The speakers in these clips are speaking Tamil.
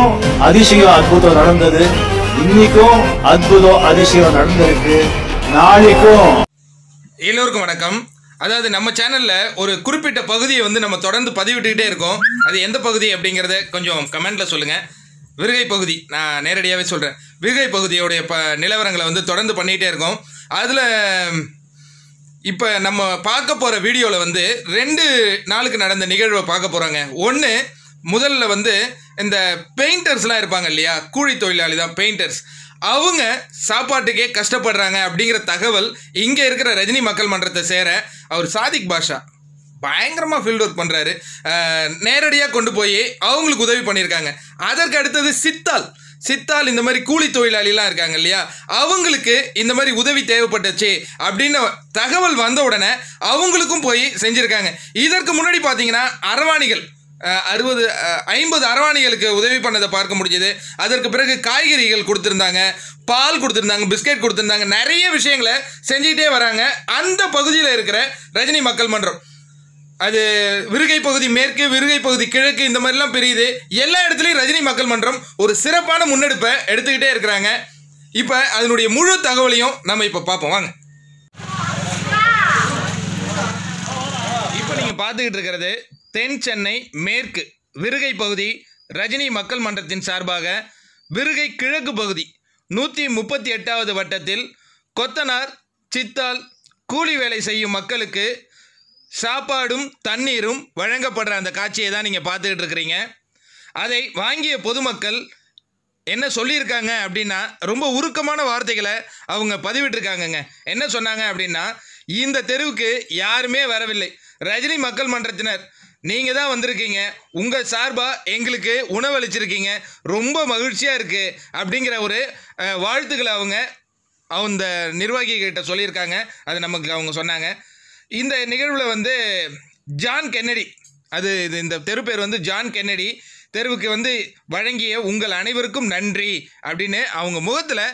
நேத்தும் அதிசயம் அற்புதம் நடந்தது இன்னைக்கும் அற்புதம் அதிசயம் நடந்திருக்கு நாளைக்கும் எல்லோருக்கும் வணக்கம் அதாவது நம்ம சேனல்ல ஒரு குறிப்பிட்ட பகுதியை வந்து நம்ம தொடர்ந்து பதிவிட்டுக்கிட்டே இருக்கோம் அது எந்த பகுதி அப்படிங்கிறத கொஞ்சம் கமெண்ட்ல சொல்லுங்க விருகை பகுதி நான் நேரடியாகவே சொல்கிறேன் விருகை பகுதியோடைய ப நிலவரங்களை வந்து தொடர்ந்து பண்ணிகிட்டே இருக்கோம் அதில் இப்போ நம்ம பார்க்க போகிற வீடியோவில் வந்து ரெண்டு நாளுக்கு நடந்த நிகழ்வை பார்க்க போகிறாங்க ஒன்று முதல்ல வந்து இந்த பெயிண்டர்ஸ்லாம் இருப்பாங்க இல்லையா கூலி தொழிலாளி தான் பெயிண்டர்ஸ் அவங்க சாப்பாட்டுக்கே கஷ்டப்படுறாங்க அப்படிங்கிற தகவல் இங்கே இருக்கிற ரஜினி மக்கள் மன்றத்தை சேர அவர் சாதிக் பாஷா பயங்கரமாக ஃபீல்ட் ஒர்க் பண்ணுறாரு நேரடியாக கொண்டு போய் அவங்களுக்கு உதவி பண்ணியிருக்காங்க அதற்கு அடுத்தது சித்தால் சித்தால் இந்த மாதிரி கூலி தொழிலாளிலாம் இருக்காங்க இல்லையா அவங்களுக்கு இந்த மாதிரி உதவி தேவைப்பட்டுச்சு அப்படின்னு தகவல் வந்த உடனே அவங்களுக்கும் போய் செஞ்சுருக்காங்க இதற்கு முன்னாடி பார்த்தீங்கன்னா அரவாணிகள் அஹ், அறுபது அஹ், ஐம்பது அரவாணிகளுக்கு உதவி பண்ணதை பார்க்க முடிஞ்சது அதற்கு பிறகு காய்கறிகள் கொடுத்துருந்தாங்க பால் கொடுத்துருந்தாங்க பிஸ்கெட் கொடுத்துருந்தாங்க நிறைய விஷயங்களை செஞ்சுக்கிட்டே வராங்க அந்த பகுதியில் இருக்கிற ரஜினி மக்கள் மன்றம் அது விருகை பகுதி மேற்கு விருகை பகுதி கிழக்கு இந்த மாதிரிலாம் பிரியுது எல்லா இடத்துலையும் ரஜினி மக்கள் மன்றம் ஒரு சிறப்பான முன்னெடுப்பை எடுத்துக்கிட்டே இருக்கிறாங்க இப்போ அதனுடைய முழு தகவலையும் நம்ம இப்போ பார்ப்போம் வாங்க இப்போ நீங்கள் பார்த்துக்கிட்டு இருக்கிறது தென் சென்னை மேற்கு விருகை பகுதி ரஜினி மக்கள் மன்றத்தின் சார்பாக விருகை கிழக்கு பகுதி நூற்றி முப்பத்தி எட்டாவது வட்டத்தில் கொத்தனார் சித்தால் கூலி வேலை செய்யும் மக்களுக்கு சாப்பாடும் தண்ணீரும் வழங்கப்படுற அந்த காட்சியை தான் நீங்கள் பார்த்துக்கிட்டு இருக்கிறீங்க அதை வாங்கிய பொதுமக்கள் என்ன சொல்லியிருக்காங்க அப்படின்னா ரொம்ப உருக்கமான வார்த்தைகளை அவங்க பதிவிட்டிருக்காங்கங்க என்ன சொன்னாங்க அப்படின்னா இந்த தெருவுக்கு யாருமே வரவில்லை ரஜினி மக்கள் மன்றத்தினர் நீங்கள் தான் வந்திருக்கீங்க உங்கள் சார்பாக எங்களுக்கு உணவளிச்சிருக்கீங்க ரொம்ப மகிழ்ச்சியாக இருக்குது அப்படிங்கிற ஒரு அஹ், வாழ்த்துக்களை அவங்க அந்த நிர்வாகிகிட்ட சொல்லியிருக்காங்க அது நமக்கு அவங்க சொன்னாங்க இந்த நிகழ்வில் வந்து ஜான் கென்னடி அது இது இந்த தெரு பேர் வந்து ஜான் கென்னடி தெருவுக்கு வந்து வழங்கிய உங்கள் அனைவருக்கும் நன்றி அப்படின்னு அவங்க முகத்தில்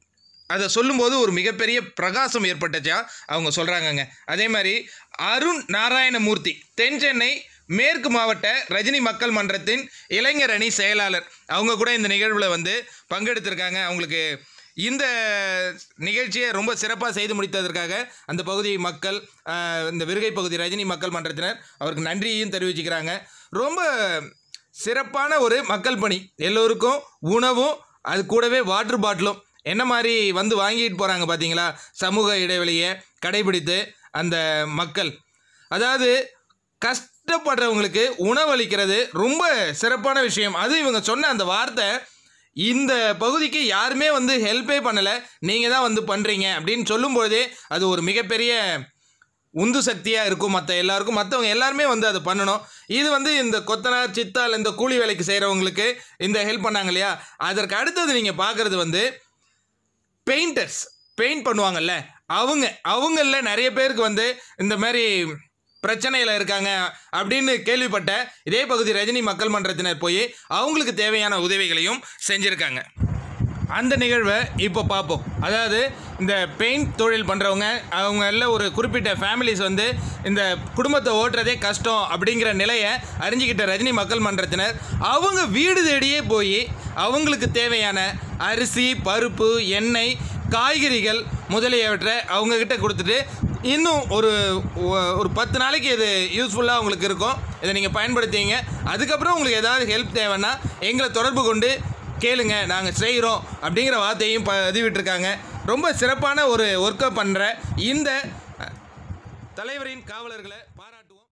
அதை சொல்லும்போது ஒரு மிகப்பெரிய பிரகாசம் ஏற்பட்டுச்சா அவங்க சொல்கிறாங்கங்க அதே மாதிரி அருண் நாராயணமூர்த்தி தென் சென்னை மேற்கு மாவட்ட ரஜினி மக்கள் மன்றத்தின் இளைஞர் அணி செயலாளர் அவங்க கூட இந்த நிகழ்வில் வந்து பங்கெடுத்திருக்காங்க அவங்களுக்கு இந்த நிகழ்ச்சியை ரொம்ப சிறப்பாக செய்து முடித்ததற்காக அந்த பகுதி மக்கள் ஆஹ், இந்த விருகை பகுதி ரஜினி மக்கள் மன்றத்தினர் அவருக்கு நன்றியையும் தெரிவிச்சுக்கிறாங்க ரொம்ப சிறப்பான ஒரு மக்கள் பணி எல்லோருக்கும் உணவும் அது கூடவே வாட்டர் பாட்டிலும் என்ன மாதிரி வந்து வாங்கிட்டு போகிறாங்க பார்த்தீங்களா சமூக இடைவெளியை கடைபிடித்து அந்த மக்கள் அதாவது கஷ்டப்படுறவங்களுக்கு உணவளிக்கிறது ரொம்ப சிறப்பான விஷயம் அது இவங்க சொன்ன அந்த வார்த்தை இந்த பகுதிக்கு யாருமே வந்து ஹெல்ப்பே பண்ணலை நீங்கள் தான் வந்து பண்ணுறீங்க அப்படின்னு சொல்லும்போதே அது ஒரு மிகப்பெரிய உந்து சக்தியாக இருக்கும் மற்ற எல்லாருக்கும் மற்றவங்க எல்லாருமே வந்து அதை பண்ணணும் இது வந்து இந்த கொத்தனார் சித்தால் இந்த கூலி வேலைக்கு செய்கிறவங்களுக்கு இந்த ஹெல்ப் பண்ணாங்க இல்லையா அதற்கு அடுத்தது நீங்கள் பார்க்குறது வந்து பெயிண்டர்ஸ் பெயிண்ட் பண்ணுவாங்கல்ல அவங்க அவங்களில் நிறைய பேருக்கு வந்து இந்த மாதிரி பிரச்சனையில் இருக்காங்க அப்படின்னு கேள்விப்பட்ட இதே பகுதி ரஜினி மக்கள் மன்றத்தினர் போய் அவங்களுக்கு தேவையான உதவிகளையும் செஞ்சுருக்காங்க அந்த நிகழ்வை இப்போ பார்ப்போம் அதாவது இந்த பெயிண்ட் தொழில் பண்ணுறவங்க அவங்க எல்லாம் ஒரு குறிப்பிட்ட ஃபேமிலிஸ் வந்து இந்த குடும்பத்தை ஓட்டுறதே கஷ்டம் அப்படிங்கிற நிலையை அறிஞ்சிக்கிட்ட ரஜினி மக்கள் மன்றத்தினர் அவங்க வீடு தேடியே போய் அவங்களுக்கு தேவையான அரிசி பருப்பு எண்ணெய் காய்கறிகள் முதலியவற்றை அவங்கக்கிட்ட கொடுத்துட்டு இன்னும் ஒரு ஒ- ஒரு பத்து நாளைக்கு இது யூஸ்ஃபுல்லாக உங்களுக்கு இருக்கும் இதை நீங்கள் பயன்படுத்திங்க அதுக்கப்புறம் உங்களுக்கு ஏதாவது ஹெல்ப் தேவைன்னா எங்களை தொடர்பு கொண்டு கேளுங்க நாங்கள் செய்கிறோம் அப்படிங்கிற வார்த்தையும் பதிவிட்டிருக்காங்க ரொம்ப சிறப்பான ஒரு ஒர்க்கை பண்ணுற இந்த அஹ், தலைவரின் காவலர்களை